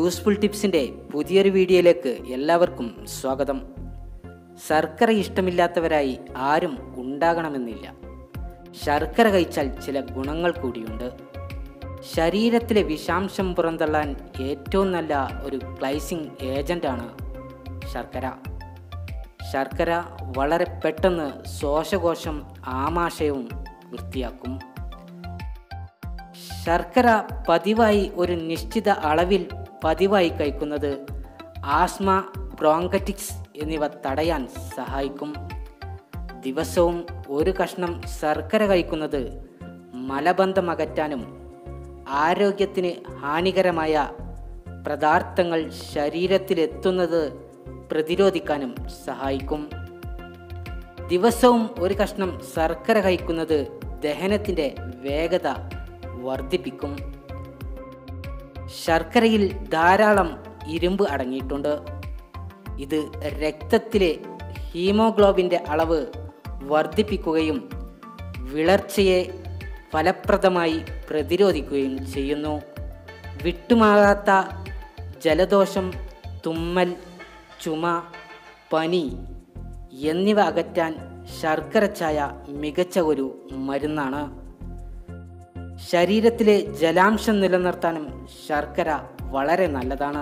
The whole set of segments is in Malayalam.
യൂസ്ഫുൾ ടിപ്സിൻ്റെ പുതിയൊരു വീഡിയോയിലേക്ക് എല്ലാവർക്കും സ്വാഗതം ശർക്കര ഇഷ്ടമില്ലാത്തവരായി ആരും ഉണ്ടാകണമെന്നില്ല ശർക്കര കഴിച്ചാൽ ചില ഗുണങ്ങൾ കൂടിയുണ്ട് ശരീരത്തിലെ വിഷാംശം പുറന്തള്ളാൻ ഏറ്റവും നല്ല ഒരു ക്ലൈസിങ് ഏജൻ്റാണ് ശർക്കര ശർക്കര വളരെ പെട്ടെന്ന് ശ്വാസകോശം ആമാശയവും വൃത്തിയാക്കും ശർക്കര പതിവായി ഒരു നിശ്ചിത അളവിൽ പതിവായി കഴിക്കുന്നത് ആസ്മ ബ്രോങ്കറ്റിക്സ് എന്നിവ തടയാൻ സഹായിക്കും ദിവസവും ഒരു കഷ്ണം ശർക്കര കഴിക്കുന്നത് മലബന്ധം അകറ്റാനും ആരോഗ്യത്തിന് ഹാനികരമായ പദാർത്ഥങ്ങൾ ശരീരത്തിലെത്തുന്നത് പ്രതിരോധിക്കാനും സഹായിക്കും ദിവസവും ഒരു കഷ്ണം ശർക്കര കഴിക്കുന്നത് ദഹനത്തിൻ്റെ വേഗത വർദ്ധിപ്പിക്കും ശർക്കരയിൽ ധാരാളം ഇരുമ്പ് അടങ്ങിയിട്ടുണ്ട് ഇത് രക്തത്തിലെ ഹീമോഗ്ലോബിൻ്റെ അളവ് വർദ്ധിപ്പിക്കുകയും വിളർച്ചയെ ഫലപ്രദമായി പ്രതിരോധിക്കുകയും ചെയ്യുന്നു വിട്ടുമാറാത്ത ജലദോഷം തുമ്മൽ ചുമ പനി എന്നിവ അകറ്റാൻ ശർക്കര ചായ മികച്ച ഒരു മരുന്നാണ് ശരീരത്തിലെ ജലാംശം നിലനിർത്താനും ശർക്കര വളരെ നല്ലതാണ്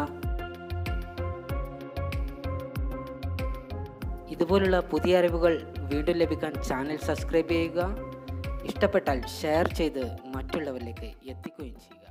ഇതുപോലുള്ള പുതിയ അറിവുകൾ വീണ്ടും ലഭിക്കാൻ ചാനൽ സബ്സ്ക്രൈബ് ചെയ്യുക ഇഷ്ടപ്പെട്ടാൽ ഷെയർ ചെയ്ത് മറ്റുള്ളവരിലേക്ക് എത്തിക്കുകയും ചെയ്യുക